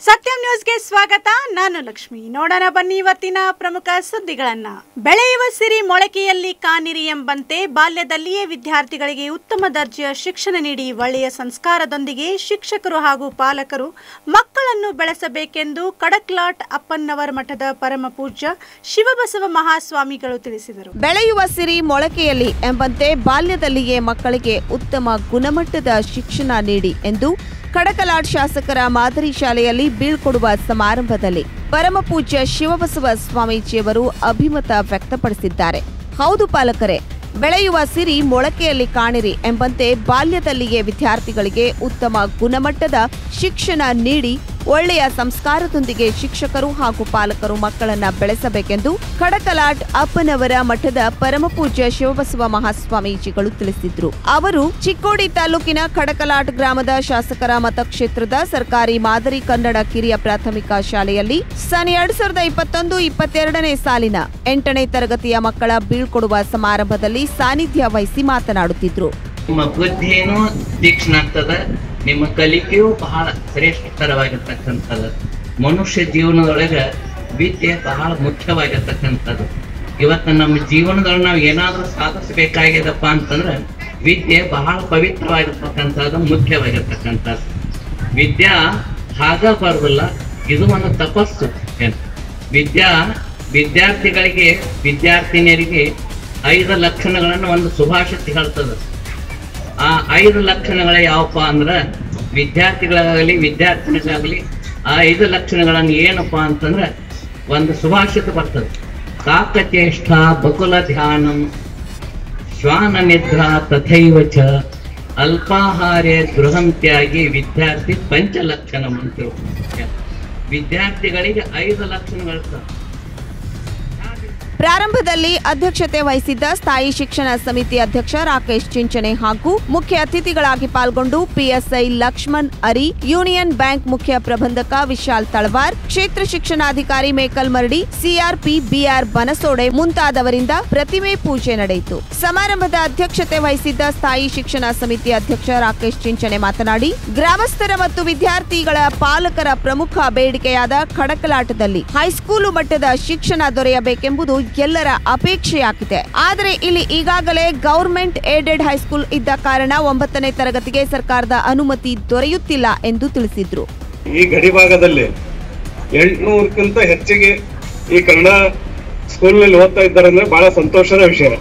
ಸತ್ಯಂ ನ್ಯೂಸ್ಗೆ ಸ್ವಾಗತ ನಾನು ಲಕ್ಷ್ಮಿ ನೋಡೋಣ ಬನ್ನಿ ಇವತ್ತಿನ ಪ್ರಮುಖ ಸುದ್ದಿಗಳನ್ನ ಬೆಳೆಯುವ ಸಿರಿ ಮೊಳಕೆಯಲ್ಲಿ ಕಾನಿರಿ ಎಂಬಂತೆ ಬಾಲ್ಯದಲ್ಲಿಯೇ ವಿದ್ಯಾರ್ಥಿಗಳಿಗೆ ಉತ್ತಮ ದರ್ಜೆಯ ಶಿಕ್ಷಣ ನೀಡಿ ಒಳ್ಳೆಯ ಸಂಸ್ಕಾರದೊಂದಿಗೆ ಶಿಕ್ಷಕರು ಹಾಗೂ ಪಾಲಕರು ಮಕ್ಕಳನ್ನು ಬೆಳೆಸಬೇಕೆಂದು ಕಡಕ್ಲಾಟ್ ಅಪ್ಪನ್ನವರ ಮಠದ ಪರಮ ಪೂಜ್ಯ ಶಿವಬಸವ ಮಹಾಸ್ವಾಮಿಗಳು ತಿಳಿಸಿದರು ಬೆಳೆಯುವ ಸಿರಿ ಮೊಳಕೆಯಲ್ಲಿ ಎಂಬಂತೆ ಬಾಲ್ಯದಲ್ಲಿಯೇ ಮಕ್ಕಳಿಗೆ ಉತ್ತಮ ಗುಣಮಟ್ಟದ ಶಿಕ್ಷಣ ನೀಡಿ ಎಂದು ಕಡಕಲಾಟ್ ಶಾಸಕರ ಮಾದರಿ ಶಾಲೆಯಲ್ಲಿ ಬೀಳ್ಕೊಡುವ ಸಮಾರಂಭದಲ್ಲಿ ಪರಮಪೂಜ್ಯ ಶಿವಬಸವ ಸ್ವಾಮೀಜಿಯವರು ಅಭಿಮತ ವ್ಯಕ್ತಪಡಿಸಿದ್ದಾರೆ ಹೌದು ಪಾಲಕರೇ ಬೆಳೆಯುವ ಸಿರಿ ಮೊಳಕೆಯಲ್ಲಿ ಕಾಣಿರಿ ಎಂಬಂತೆ ಬಾಲ್ಯದಲ್ಲಿಯೇ ವಿದ್ಯಾರ್ಥಿಗಳಿಗೆ ಉತ್ತಮ ಗುಣಮಟ್ಟದ ಶಿಕ್ಷಣ ನೀಡಿ ಒಳ್ಳೆಯ ಸಂಸ್ಕಾರದೊಂದಿಗೆ ಶಿಕ್ಷಕರು ಹಾಗೂ ಪಾಲಕರು ಮಕ್ಕಳನ್ನ ಬೆಳೆಸಬೇಕೆಂದು ಕಡಕಲಾಟ್ ಅಪ್ಪನವರ ಮಠದ ಪರಮಪೂಜ್ಯ ಶಿವಬಸವ ಮಹಾಸ್ವಾಮೀಜಿಗಳು ತಿಳಿಸಿದ್ರು ಅವರು ಚಿಕ್ಕೋಡಿ ತಾಲೂಕಿನ ಕಡಕಲಾಟ್ ಗ್ರಾಮದ ಶಾಸಕರ ಮತಕ್ಷೇತ್ರದ ಸರ್ಕಾರಿ ಮಾದರಿ ಕನ್ನಡ ಕಿರಿಯ ಪ್ರಾಥಮಿಕ ಶಾಲೆಯಲ್ಲಿ ಸನ್ ಎರಡ್ ಸಾವಿರದ ಇಪ್ಪತ್ತೊಂದು ಇಪ್ಪತ್ತೆರಡನೇ ಸಾಲಿನ ಎಂಟನೇ ತರಗತಿಯ ಮಕ್ಕಳ ಬೀಳ್ಕೊಡುವ ಸಮಾರಂಭದಲ್ಲಿ ಸಾನ್ನಿಧ್ಯ ವಹಿಸಿ ಮಾತನಾಡುತ್ತಿದ್ರು ನಿಮ್ಮ ಬುದ್ಧಿನೂ ತೀಕ್ಷ್ಣ ಆಗ್ತದ ನಿಮ್ಮ ಕಲಿಕೆಯೂ ಬಹಳ ಶ್ರೇಷ್ಠತರವಾಗಿರ್ತಕ್ಕಂಥದ್ದು ಮನುಷ್ಯ ಜೀವನದೊಳಗೆ ವಿದ್ಯೆ ಬಹಳ ಮುಖ್ಯವಾಗಿರ್ತಕ್ಕಂಥದ್ದು ಇವತ್ತು ನಮ್ಮ ಜೀವನದೊಳಗೆ ನಾವು ಏನಾದರೂ ಸಾಧಿಸಬೇಕಾಗ್ಯದಪ್ಪ ಅಂತಂದ್ರೆ ವಿದ್ಯೆ ಬಹಳ ಪವಿತ್ರವಾಗಿರ್ತಕ್ಕಂಥದ್ದು ಮುಖ್ಯವಾಗಿರ್ತಕ್ಕಂಥದ್ದು ವಿದ್ಯಾ ಹಾಗ ಬರೋದಿಲ್ಲ ಇದು ಒಂದು ತಪಸ್ಸು ಏನು. ವಿದ್ಯಾ ವಿದ್ಯಾರ್ಥಿಗಳಿಗೆ ವಿದ್ಯಾರ್ಥಿನಿಯರಿಗೆ ಐದು ಲಕ್ಷಣಗಳನ್ನು ಒಂದು ಸುಭಾಷಿತ ಹೇಳ್ತದೆ ಆ ಐದು ಲಕ್ಷಣಗಳು ಯಾವಪ್ಪ ಅಂದ್ರೆ ವಿದ್ಯಾರ್ಥಿಗಳಾಗಲಿ ವಿದ್ಯಾರ್ಥಿನಿಗಾಗಲಿ ಆ ಐದು ಲಕ್ಷಣಗಳನ್ನು ಏನಪ್ಪ ಅಂತಂದ್ರೆ ಒಂದು ಸುಭಾಷಿತ ಬರ್ತದೆ ಕಾಕಚೇಷ್ಟ ಬಕುಲ ಧ್ಯಾನಂ ಶ್ವಾನ ನಿದ್ರಾ ತಥೈವ ಚ ಅಲ್ಪಾಹಾರೇ ಗೃಹಂ ತ್ಯಾಗಿ ವಿದ್ಯಾರ್ಥಿ ಪಂಚಲಕ್ಷಣ ಮಂತ್ರು ವಿದ್ಯಾರ್ಥಿಗಳಿಗೆ ಐದು ಲಕ್ಷಣಗಳು ಪ್ರಾರಂಭದಲ್ಲಿ ಅಧ್ಯಕ್ಷತೆ ವಹಿಸಿದ್ದ ಸ್ಥಾಯಿ ಶಿಕ್ಷಣ ಸಮಿತಿ ಅಧ್ಯಕ್ಷ ರಾಕೇಶ್ ಚಿಂಚನೆ ಹಾಗೂ ಮುಖ್ಯ ಅತಿಥಿಗಳಾಗಿ ಪಾಲ್ಗೊಂಡು ಪಿಎಸ್ಐ ಲಕ್ಷ್ಮಣ್ ಅರಿ ಯೂನಿಯನ್ ಬ್ಯಾಂಕ್ ಮುಖ್ಯ ಪ್ರಬಂಧಕ ವಿಶಾಲ್ ತಳವಾರ್ ಕ್ಷೇತ್ರ ಶಿಕ್ಷಣಾಧಿಕಾರಿ ಮೇಕಲ್ ಮರಡಿ ಸಿಆರ್ಪಿ ಬಿಆರ್ ಬನಸೋಡೆ ಮುಂತಾದವರಿಂದ ಪ್ರತಿಮೆ ಪೂಜೆ ನಡೆಯಿತು ಸಮಾರಂಭದ ಅಧ್ಯಕ್ಷತೆ ವಹಿಸಿದ್ದ ಸ್ಥಾಯಿ ಶಿಕ್ಷಣ ಸಮಿತಿ ಅಧ್ಯಕ್ಷ ರಾಕೇಶ್ ಚಿಂಚನೆ ಮಾತನಾಡಿ ಗ್ರಾಮಸ್ಥರ ಮತ್ತು ವಿದ್ಯಾರ್ಥಿಗಳ ಪಾಲಕರ ಪ್ರಮುಖ ಬೇಡಿಕೆಯಾದ ಖಡಕಲಾಟದಲ್ಲಿ ಹೈಸ್ಕೂಲು ಮಟ್ಟದ ಶಿಕ್ಷಣ ದೊರೆಯಬೇಕೆಂಬುದು ಎಲ್ಲರ ಅಪೇಕ್ಷೆಯಾಗಿದೆ ಆದರೆ ಇಲ್ಲಿ ಈಗಾಗಲೇ ಗೌರ್ಮೆಂಟ್ ಏಡೆಡ್ ಹೈಸ್ಕೂಲ್ ಇದ್ದ ಕಾರಣ ಒಂಬತ್ತನೇ ತರಗತಿಗೆ ಸರ್ಕಾರದ ಅನುಮತಿ ದೊರೆಯುತ್ತಿಲ್ಲ ಎಂದು ತಿಳಿಸಿದ್ರು ಈ ಗಡಿಭಾಗದಲ್ಲಿ ಎಂಟುನೂರಕ್ಕಿಂತ ಹೆಚ್ಚಿಗೆ ಈ ಕನ್ನಡ ಸ್ಕೂಲ್ನಲ್ಲಿ ಓದ್ತಾ ಇದ್ದಾರೆ ಅಂದ್ರೆ ಬಹಳ ಸಂತೋಷದ ವಿಷಯ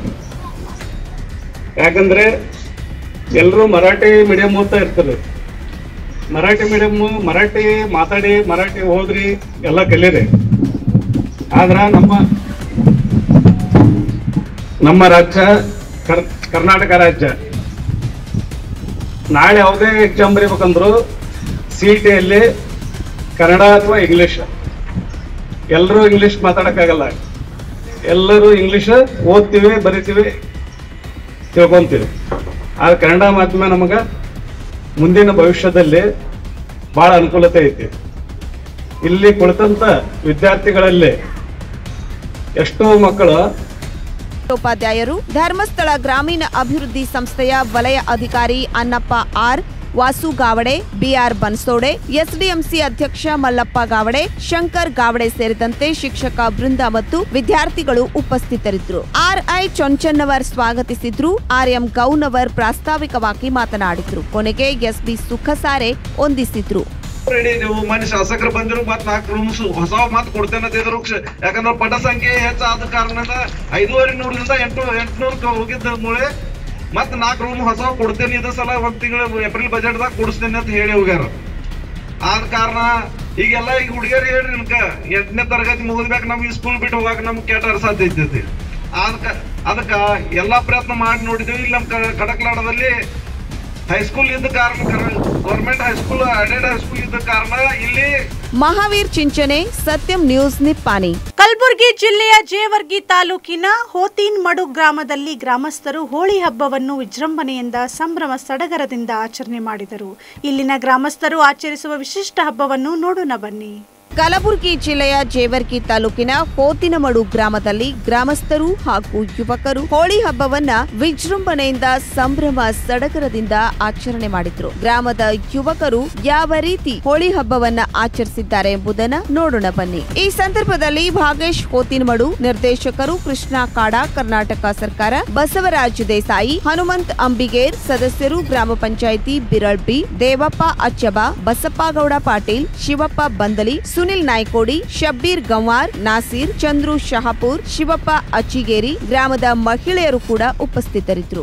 ಯಾಕಂದ್ರೆ ಎಲ್ಲರೂ ಮರಾಠಿ ಮೀಡಿಯಂ ಓದ್ತಾ ಇರ್ತಾರೆ ಮರಾಠಿ ಮೀಡಿಯಂ ಮರಾಠಿ ಮಾತಾಡಿ ಮರಾಠಿ ಓದ್ರಿ ಎಲ್ಲ ಕಲೀರಿ ಆದ್ರ ನಮ್ಮ ನಮ್ಮ ರಾಜ್ಯ ಕರ್ ಕರ್ನಾಟಕ ರಾಜ್ಯ ನಾಳೆ ಯಾವುದೇ ಎಕ್ಸಾಮ್ ಬರೀಬೇಕಂದ್ರು ಸಿ ಟಿಯಲ್ಲಿ ಕನ್ನಡ ಅಥವಾ ಇಂಗ್ಲಿಷ್ ಎಲ್ಲರೂ ಇಂಗ್ಲಿಷ್ ಮಾತಾಡಕ್ಕಾಗಲ್ಲ ಎಲ್ಲರೂ ಇಂಗ್ಲಿಷ್ ಓದ್ತೀವಿ ಬರಿತೀವಿ ತಿಳ್ಕೊಂತೀವಿ ಆದ್ರೆ ಕನ್ನಡ ಮಾಧ್ಯಮ ನಮಗ ಮುಂದಿನ ಭವಿಷ್ಯದಲ್ಲಿ ಬಹಳ ಅನುಕೂಲತೆ ಐತಿ ಇಲ್ಲಿ ಕುಳಿತಂತ ವಿದ್ಯಾರ್ಥಿಗಳಲ್ಲಿ ಎಷ್ಟೋ ಮಕ್ಕಳು ಉಪಾಧ್ಯಾಯರು ಧರ್ಮಸ್ಥಳ ಗ್ರಾಮೀಣ ಅಭಿವೃದ್ಧಿ ಸಂಸ್ಥೆಯ ವಲಯ ಅಧಿಕಾರಿ Annappa R Vasu Gawade BR Bansode SDMC ಅಧ್ಯಕ್ಷ ಮಲ್ಲಪ್ಪ ಗಾವಡೆ ಶಂಕರ್ ಗಾವಡೆ ಸೇರಿದಂತೆ ಶಿಕ್ಷಕ ವೃಂದ ಮತ್ತು ವಿದ್ಯಾರ್ಥಿಗಳು ಉಪಸ್ಥಿತರಿದ್ದರು ಆರ್ಐ ಚೊಂಚನ್ನವರ್ ಸ್ವಾಗತಿಸಿದ್ರು ಆರ್ಎಂ ಗೌನವರ್ ಪ್ರಾಸ್ತಾವಿಕವಾಗಿ ಮಾತನಾಡಿದ್ರು ಕೊನೆಗೆ ಎಸ್ಬಿ ಸುಖಸಾರೆ ಹೊಂದಿಸಿದ್ರು ರೆಡಿ ನೀವು ಮನೆ ಶಾಸಕರು ಬಂದಿರು ಮತ್ ನಾಲ್ಕು ರೂಮ್ಸ್ ಹೊಸ ಮಾತು ಕೊಡ್ತೇನೆ ಅಂತಿದ್ರು ಕ್ಷ- ಯಾಕಂದ್ರೆ ಪಟ ಸಂಖ್ಯೆ ಹೆಚ್ಚಾದ ಕಾರಣದಿಂದ ಐದೂವರೆ ನೂರರಿಂದ ಎಂಟು ಎಂಟುನೂರಕ್ಕೆ ಹೋಗಿದ್ದ ಮೂಳೆ ಮತ್ ನಾಲ್ಕು ರೂಮ್ ಹೊಸ ಕೊಡ್ತೇನೆ ಇದ ಸಲ ಒಂದ್ ತಿಂಗಳು ಏಪ್ರಿಲ್ ಬಜೆಟ್ ದಾಗ ಕೊಡಿಸ್ತೇನೆ ಅಂತ ಹೇಳಿ ಹೋಗ್ಯಾರ ಆದ ಕಾರಣ ಈಗೆಲ್ಲ ಈಗ ಹುಡುಗಿಯರು ಹೇಳ್ರಿ ನಿಮ್ಗ ಎಂಟನೇ ತರಗತಿ ಮುಗಿದ್ಬೇಕು ನಮ್ಗೆ ಸ್ಕೂಲ್ ಬಿಟ್ಟು ಹೋಗಾಕ ನಮ್ಗೆ ಕೆಟ್ಟ ಸಾಧ್ಯ ಐತೈತಿ ಅದಕ್ಕ ಅದಕ್ಕ ಎಲ್ಲಾ ಪ್ರಯತ್ನ ಮಾಡಿ ನೋಡಿದ್ವಿ ಇಲ್ಲಿ ನಮ್ ಕ- ಕಡಕಲಾಡದಲ್ಲಿ ಹೈಸ್ಕೂಲ್ ಇದ್ದ ಕಾರಣ ಗೌರ್ಮೆಂಟ್ ಹೈಸ್ಕೂಲ್ ಅಡೆಡ್ ಹೈಸ್ಕೂಲ್ ಇದ್ದ ಕಾರಣ ಇಲ್ಲಿ ಮಹಾವೀರ್ ಚಿಂಚನೆ ಸತ್ಯಂ ನ್ಯೂಸ್ ನಿಪ್ಪಾನಿ ಕಲಬುರಗಿ ಜಿಲ್ಲೆಯ ಜೇವರ್ಗಿ ತಾಲೂಕಿನ ಹೋತೀನ್ಮಡು ಗ್ರಾಮದಲ್ಲಿ ಗ್ರಾಮಸ್ಥರು ಹೋಳಿ ಹಬ್ಬವನ್ನು ವಿಜೃಂಭಣೆಯಿಂದ ಸಂಭ್ರಮ ಸಡಗರದಿಂದ ಆಚರಣೆ ಮಾಡಿದರು ಇಲ್ಲಿನ ಗ್ರಾಮಸ್ಥರು ಆಚರಿಸುವ ವಿಶಿಷ್ಟ ಹಬ್ಬವನ್ನು ನೋಡೋಣ ಬನ್ನಿ ಕಲಬುರಗಿ ಜಿಲ್ಲೆಯ ಜೇವರ್ಗಿ ತಾಲೂಕಿನ ಹೋತಿನಮಡು ಗ್ರಾಮದಲ್ಲಿ ಗ್ರಾಮಸ್ಥರು ಹಾಗೂ ಯುವಕರು ಹೋಳಿ ಹಬ್ಬವನ್ನ ವಿಜೃಂಭಣೆಯಿಂದ ಸಂಭ್ರಮ ಸಡಗರದಿಂದ ಆಚರಣೆ ಮಾಡಿದ್ರು ಗ್ರಾಮದ ಯುವಕರು ಯಾವ ರೀತಿ ಹೋಳಿ ಹಬ್ಬವನ್ನ ಆಚರಿಸಿದ್ದಾರೆ ಎಂಬುದನ್ನ ನೋಡೋಣ ಬನ್ನಿ ಈ ಸಂದರ್ಭದಲ್ಲಿ ಭಾಗೇಶ್ ಹೋತಿನಮಡು ನಿರ್ದೇಶಕರು ಕೃಷ್ಣ ಕಾಡ ಕರ್ನಾಟಕ ಸರ್ಕಾರ ಬಸವರಾಜ್ ದೇಸಾಯಿ ಹನುಮಂತ್ ಅಂಬಿಗೇರ್ ಸದಸ್ಯರು ಗ್ರಾಮ ಪಂಚಾಯಿತಿ ಬಿರಳ್ಬಿ ದೇವಪ್ಪ ಅಚ್ಚಬ ಬಸಪ್ಪಗೌಡ ಪಾಟೀಲ್ ಶಿವಪ್ಪ ಬಂದಲಿ ಸುನಿಲ್ ನಾಯ್ಕೋಡಿ ಶಬ್ಬೀರ್ ಗಂವಾರ್ ನಾಸೀರ್ ಚಂದ್ರು ಶಹಾಪುರ್ ಶಿವಪ್ಪ ಅಚ್ಚಿಗೇರಿ ಗ್ರಾಮದ ಮಹಿಳೆಯರು ಕೂಡ ಉಪಸ್ಥಿತರಿದ್ದರು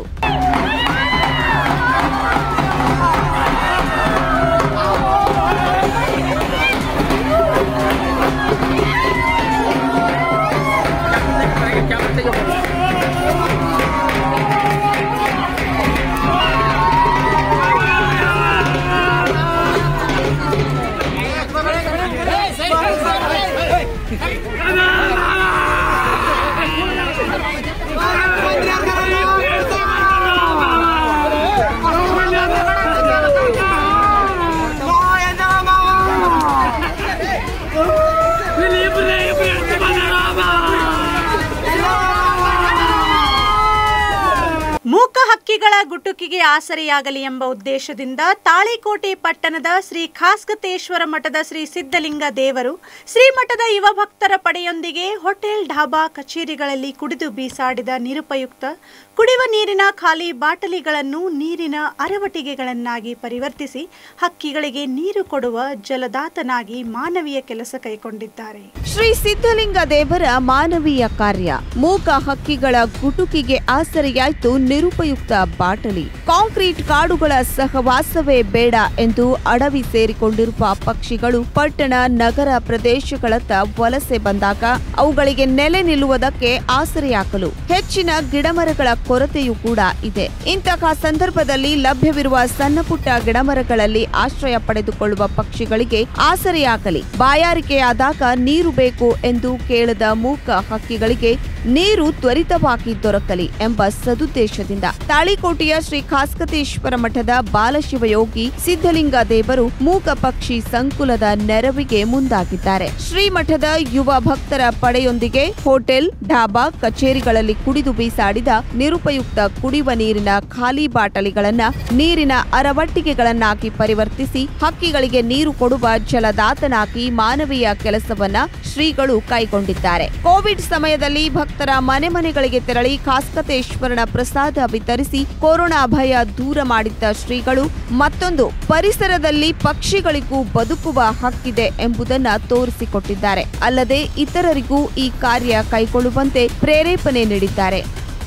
ಮೂಕ ಹಕ್ಕಿಗಳ ಗುಟುಕಿಗೆ ಆಸರೆಯಾಗಲಿ ಎಂಬ ಉದ್ದೇಶದಿಂದ ತಾಳಿಕೋಟೆ ಪಟ್ಟಣದ ಶ್ರೀ ಖಾಸ್ಗತೇಶ್ವರ ಮಠದ ಶ್ರೀ ಸಿದ್ಧಲಿಂಗ ದೇವರು ಶ್ರೀಮಠದ ಯುವ ಭಕ್ತರ ಪಡೆಯೊಂದಿಗೆ ಹೋಟೆಲ್ ಢಾಬಾ ಕಚೇರಿಗಳಲ್ಲಿ ಕುಡಿದು ಬೀಸಾಡಿದ ನಿರುಪಯುಕ್ತ ಕುಡಿಯುವ ನೀರಿನ ಖಾಲಿ ಬಾಟಲಿಗಳನ್ನು ನೀರಿನ ಅರವಟಿಗೆಗಳನ್ನಾಗಿ ಪರಿವರ್ತಿಸಿ ಹಕ್ಕಿಗಳಿಗೆ ನೀರು ಕೊಡುವ ಜಲದಾತನಾಗಿ ಮಾನವೀಯ ಕೆಲಸ ಕೈಗೊಂಡಿದ್ದಾರೆ ಶ್ರೀ ಸಿದ್ಧಲಿಂಗ ದೇವರ ಮಾನವೀಯ ಕಾರ್ಯ ಮೂಕ ಹಕ್ಕಿಗಳ ಗುಟುಕಿಗೆ ಆಸರೆಯಾಯ್ತು ನಿರುಪಯುಕ್ತ ಬಾಟಲಿ ಕಾಂಕ್ರೀಟ್ ಕಾಡುಗಳ ಸಹವಾಸವೇ ಬೇಡ ಎಂದು ಅಡವಿ ಸೇರಿಕೊಂಡಿರುವ ಪಕ್ಷಿಗಳು ಪಟ್ಟಣ ನಗರ ಪ್ರದೇಶಗಳತ್ತ ವಲಸೆ ಬಂದಾಗ ಅವುಗಳಿಗೆ ನೆಲೆ ನಿಲ್ಲುವುದಕ್ಕೆ ಆಸರೆಯಾಗಲು ಹೆಚ್ಚಿನ ಗಿಡಮರಗಳ ಕೊರತೆಯೂ ಕೂಡ ಇದೆ ಇಂತಹ ಸಂದರ್ಭದಲ್ಲಿ ಲಭ್ಯವಿರುವ ಸಣ್ಣ ಪುಟ್ಟ ಗಿಡಮರಗಳಲ್ಲಿ ಆಶ್ರಯ ಪಡೆದುಕೊಳ್ಳುವ ಪಕ್ಷಿಗಳಿಗೆ ಆಸರೆಯಾಗಲಿ ಬಾಯಾರಿಕೆಯಾದಾಗ ನೀರು ಬೇಕು ಎಂದು ಕೇಳದ ಮೂಕ ಹಕ್ಕಿಗಳಿಗೆ ನೀರು ತ್ವರಿತವಾಗಿ ದೊರಕಲಿ ಎಂಬ ಸದುದ್ದೇಶದಿಂದ ತಾಳಿಕೋಟೆಯ ಶ್ರೀ ಖಾಸ್ಕತೇಶ್ವರ ಮಠದ ಬಾಲಶಿವಯೋಗಿ ಸಿದ್ಧಲಿಂಗ ದೇವರು ಮೂಕ ಪಕ್ಷಿ ಸಂಕುಲದ ನೆರವಿಗೆ ಮುಂದಾಗಿದ್ದಾರೆ ಶ್ರೀಮಠದ ಯುವ ಭಕ್ತರ ಪಡೆಯೊಂದಿಗೆ ಹೋಟೆಲ್ ಢಾಬಾ ಕಚೇರಿಗಳಲ್ಲಿ ಕುಡಿದು ಬೀಸಾಡಿದ ನಿರುಪಯುಕ್ತ ಕುಡಿಯುವ ನೀರಿನ ಖಾಲಿ ಬಾಟಲಿಗಳನ್ನ ನೀರಿನ ಅರವಟ್ಟಿಗೆಗಳನ್ನಾಗಿ ಪರಿವರ್ತಿಸಿ ಹಕ್ಕಿಗಳಿಗೆ ನೀರು ಕೊಡುವ ಜಲದಾತನಾಗಿ ಮಾನವೀಯ ಕೆಲಸವನ್ನ ಶ್ರೀಗಳು ಕೈಗೊಂಡಿದ್ದಾರೆ ಕೋವಿಡ್ ಸಮಯದಲ್ಲಿ ಭಕ್ತರ ಮನೆ ಮನೆಗಳಿಗೆ ತೆರಳಿ ಖಾಸ್ಕತೇಶ್ವರನ ಪ್ರಸಾದ ವಿತರಿಸಿ ಕೊರೋನಾ ಭಯ ದೂರ ಮಾಡಿದ್ದ ಶ್ರೀಗಳು ಮತ್ತೊಂದು ಪರಿಸರದಲ್ಲಿ ಪಕ್ಷಿಗಳಿಗೂ ಬದುಕುವ ಹಕ್ಕಿದೆ ಎಂಬುದನ್ನ ತೋರಿಸಿಕೊಟ್ಟಿದ್ದಾರೆ ಅಲ್ಲದೆ ಇತರರಿಗೂ ಈ ಕಾರ್ಯ ಕೈಗೊಳ್ಳುವಂತೆ ಪ್ರೇರೇಪಣೆ ನೀಡಿದ್ದಾರೆ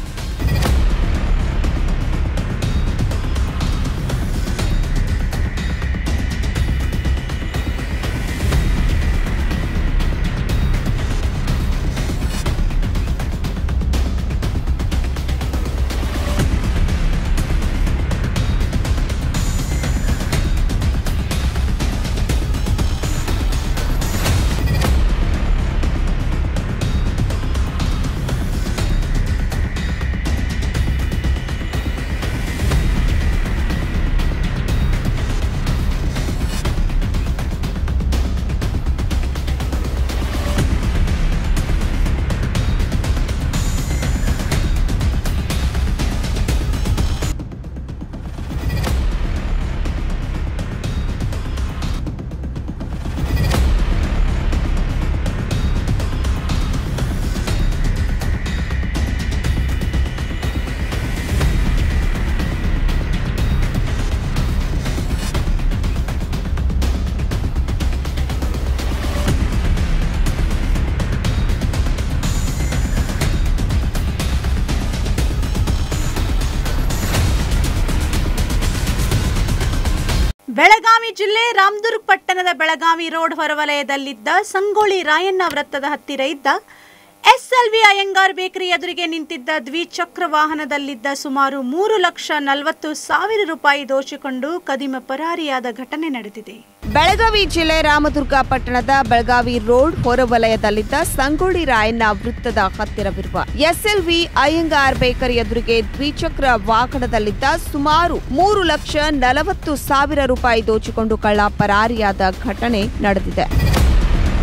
ಬೆಳಗಾವಿ ಜಿಲ್ಲೆ ರಾಮದುರ್ಗ್ ಪಟ್ಟಣದ ಬೆಳಗಾವಿ ರೋಡ್ ಹೊರವಲಯದಲ್ಲಿದ್ದ ಸಂಗೊಳ್ಳಿ ರಾಯಣ್ಣ ವೃತ್ತದ ಹತ್ತಿರ ಇದ್ದ ಎಸ್ಎಲ್ವಿ ಅಯ್ಯಂಗಾರ್ ಬೇಕರಿ ಎದುರಿಗೆ ನಿಂತಿದ್ದ ದ್ವಿಚಕ್ರ ವಾಹನದಲ್ಲಿದ್ದ ಸುಮಾರು ಮೂರು ಲಕ್ಷ ನಲವತ್ತು ಸಾವಿರ ರೂಪಾಯಿ ದೋಚಿಕೊಂಡು ಕದಿಮ ಪರಾರಿಯಾದ ಘಟನೆ ನಡೆದಿದೆ ಬೆಳಗಾವಿ ಜಿಲ್ಲೆ ರಾಮದುರ್ಗ ಪಟ್ಟಣದ ಬೆಳಗಾವಿ ರೋಡ್ ಹೊರವಲಯದಲ್ಲಿದ್ದ ಸಂಗೊಳ್ಳಿ ರಾಯಣ್ಣ ವೃತ್ತದ ಹತ್ತಿರವಿರುವ ಎಸ್ಎಲ್ವಿ ಅಯ್ಯಂಗಾರ್ ಬೇಕರಿ ಎದುರಿಗೆ ದ್ವಿಚಕ್ರ ವಾಹನದಲ್ಲಿದ್ದ ಸುಮಾರು ಮೂರು ಲಕ್ಷ ನಲವತ್ತು ಸಾವಿರ ರೂಪಾಯಿ ದೋಚಿಕೊಂಡು ಕಳ್ಳ ಪರಾರಿಯಾದ ಘಟನೆ ನಡೆದಿದೆ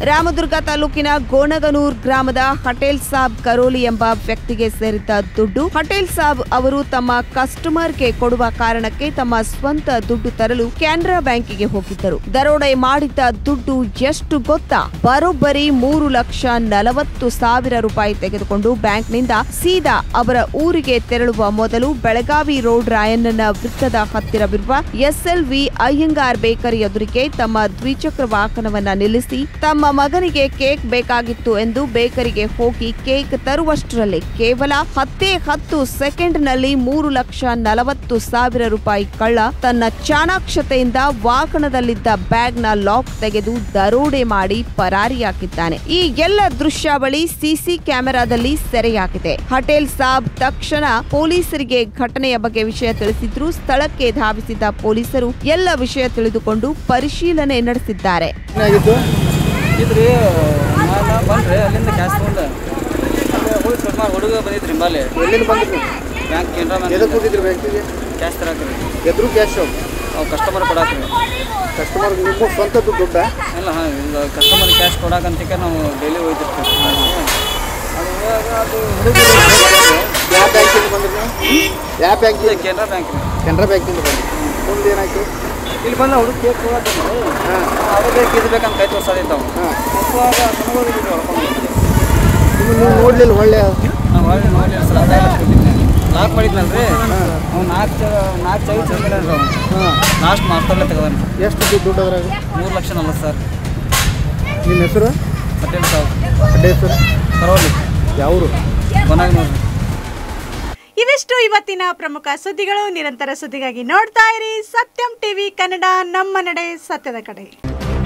ರಾಮದುರ್ಗ ತಾಲೂಕಿನ ಗೋಣಗನೂರ್ ಗ್ರಾಮದ ಹಟೇಲ್ ಸಾಬ್ ಕರೋಲಿ ಎಂಬ ವ್ಯಕ್ತಿಗೆ ಸೇರಿದ್ದ ದುಡ್ಡು ಹಟೇಲ್ ಸಾಬ್ ಅವರು ತಮ್ಮ ಕಸ್ಟಮರ್ಗೆ ಕೊಡುವ ಕಾರಣಕ್ಕೆ ತಮ್ಮ ಸ್ವಂತ ದುಡ್ಡು ತರಲು ಕೆನರಾ ಬ್ಯಾಂಕಿಗೆ ಹೋಗಿದ್ದರು ದರೋಡೆ ಮಾಡಿದ್ದ ದುಡ್ಡು ಎಷ್ಟು ಗೊತ್ತಾ ಬರೋಬ್ಬರಿ ಮೂರು ಲಕ್ಷ ನಲವತ್ತು ಸಾವಿರ ರೂಪಾಯಿ ತೆಗೆದುಕೊಂಡು ಬ್ಯಾಂಕ್ನಿಂದ ಸೀದಾ ಅವರ ಊರಿಗೆ ತೆರಳುವ ಮೊದಲು ಬೆಳಗಾವಿ ರೋಡ್ ರಾಯಣ್ಣನ ವೃತ್ತದ ಹತ್ತಿರವಿರುವ ಎಸ್ಎಲ್ವಿ ಅಯ್ಯಂಗಾರ್ ಬೇಕರಿ ಎದುರಿಗೆ ತಮ್ಮ ದ್ವಿಚಕ್ರ ವಾಹನವನ್ನ ನಿಲ್ಲಿಸಿ ತಮ್ಮ ಮಗನಿಗೆ ಕೇಕ್ ಬೇಕಾಗಿತ್ತು ಎಂದು ಬೇಕರಿಗೆ ಹೋಗಿ ಕೇಕ್ ತರುವಷ್ಟರಲ್ಲಿ ಕೇವಲ ಹತ್ತೇ ಹತ್ತು ಸೆಕೆಂಡ್ನಲ್ಲಿ ಮೂರು ಲಕ್ಷ ನಲವತ್ತು ಸಾವಿರ ರೂಪಾಯಿ ಕಳ್ಳ ತನ್ನ ಚಾಣಾಕ್ಷತೆಯಿಂದ ವಾಹನದಲ್ಲಿದ್ದ ಬ್ಯಾಗ್ನ ಲಾಕ್ ತೆಗೆದು ದರೋಡೆ ಮಾಡಿ ಪರಾರಿಯಾಗಿದ್ದಾನೆ ಈ ಎಲ್ಲ ದೃಶ್ಯಾವಳಿ ಸಿಸಿ ಕ್ಯಾಮೆರಾದಲ್ಲಿ ಸೆರೆಯಾಗಿದೆ ಹಟೇಲ್ ಸಾಬ್ ತಕ್ಷಣ ಪೊಲೀಸರಿಗೆ ಘಟನೆಯ ಬಗ್ಗೆ ವಿಷಯ ತಿಳಿಸಿದ್ರು ಸ್ಥಳಕ್ಕೆ ಧಾವಿಸಿದ ಪೊಲೀಸರು ಎಲ್ಲ ವಿಷಯ ತಿಳಿದುಕೊಂಡು ಪರಿಶೀಲನೆ ನಡೆಸಿದ್ದಾರೆ ಏನಾಗಿತ್ತು ಇದ್ರಿ ನಾನು ಬಂದ್ರಿ ಅಲ್ಲಿಂದ ಕ್ಯಾಶ್ ತೊಗೊಂಡು ಹೋಗಿ ಸುಮಾರು ಹುಡುಗ ಬಂದಿದ್ರಿ ನಿಂಬಲ್ಲಿ ಎಲ್ಲಿಂದ ಬಂದ್ರಿ ಬ್ಯಾಂಕ್ ಕೆನರಾ ಎದಕ್ಕೆ ಬ್ಯಾಂಕ್ ಹೋಗಿದ್ರಿ ಬ್ಯಾಂಕಿಗೆ ಕ್ಯಾಶ್ ತರಾಕ್ರಿ ಎದ್ರು ಕ್ಯಾಶ್ ಅವು ಕಸ್ಟಮರ್ ಕೊಡಾಕ್ರಿ ಕಸ್ಟಮರ್ ನಿಮ್ಮ ಸ್ವಂತದ್ದು ದುಡ್ಡ ಇಲ್ಲ ಹಾಂ ಇದು ಕಸ್ಟಮರ್ ಕ್ಯಾಶ್ ಕೊಡಾಕಂತಿಕೆ ನಾವು ಡೈಲಿ ಹೋಗ್ತಿರ್ತೀವಿ ಅದು ಇವಾಗ ಅದು ಹುಡುಗ ಯಾವ ಬ್ಯಾಂಕಿಂದ ಬಂದ್ರಿ ನೀವು ಯಾವ ಬ್ಯಾಂಕಿಂದ ಕೆನರಾ ಬ್ಯಾಂಕ್ ರೀ ಕೆನರಾ ಬ್ಯಾಂಕಿಂದ ಬಂದ್ರಿ ಮುಂದೆ ಏನಾಯ್ತು ಇಲ್ಲಿ ಬಂದ ಹುಡುಗ ಕೇಕ್ ಕೊಡಾಕಂದ್ರೆ ಹಾಂ ಅವ್ರಿಗೆ ಇದು ಬೇಕಂತ ಕೈ ತೋರ್ಸೋದಿತ್ತು ಹಾಂ ಅವಾಗ ಸಣ್ಣಗಳು ಹೊಡ್ಕೊಂಡು ನೀವು ನೀವು ನೋಡ್ಲಿಲ್ಲ ಒಳ್ಳೆ ನಾವು ಹೊಳ್ಳಿ ನೋಡಿ ಸರ್ ಅದೇ ಕೊಟ್ಟಿದ್ದೆ ಲಾಕ್ ಮಾಡಿದ್ನಲ್ರಿ ಅವ್ನು ನಾಲ್ಕು ನಾಲ್ಕು ಚವಿ ಚಂದ್ರ ಹಾಂ ಲಾಸ್ಟ್ ಮಾಸ್ತರ್ಲೆ ತೆಗೆದಾನೆ ಎಷ್ಟು ದುಡ್ಡು ದುಡ್ಡು ಅದ್ರಾಗ ಮೂರು ಲಕ್ಷ ನಲ್ವತ್ತು ಸರ್ ನಿಮ್ಮ ಹೆಸರು ಪಟೇಲ್ ಸಾವು ಅಡ್ಡೆ ಹೆಸರು ಕರೋಲಿ ಯಾವರು ಕೊನಾಗಿ ನೋಡ್ರಿ ಇವಿಷ್ಟು ಇವತ್ತಿನ ಪ್ರಮುಖ ಸುದ್ದಿಗಳು ನಿರಂತರ ಸುದ್ದಿಗಾಗಿ ನೋಡ್ತಾ ಇರಿ ಸತ್ಯಂ ಟಿವಿ ಕನ್ನಡ ನಮ್ಮ ನಡೆ ಸತ್ಯದ ಕಡೆ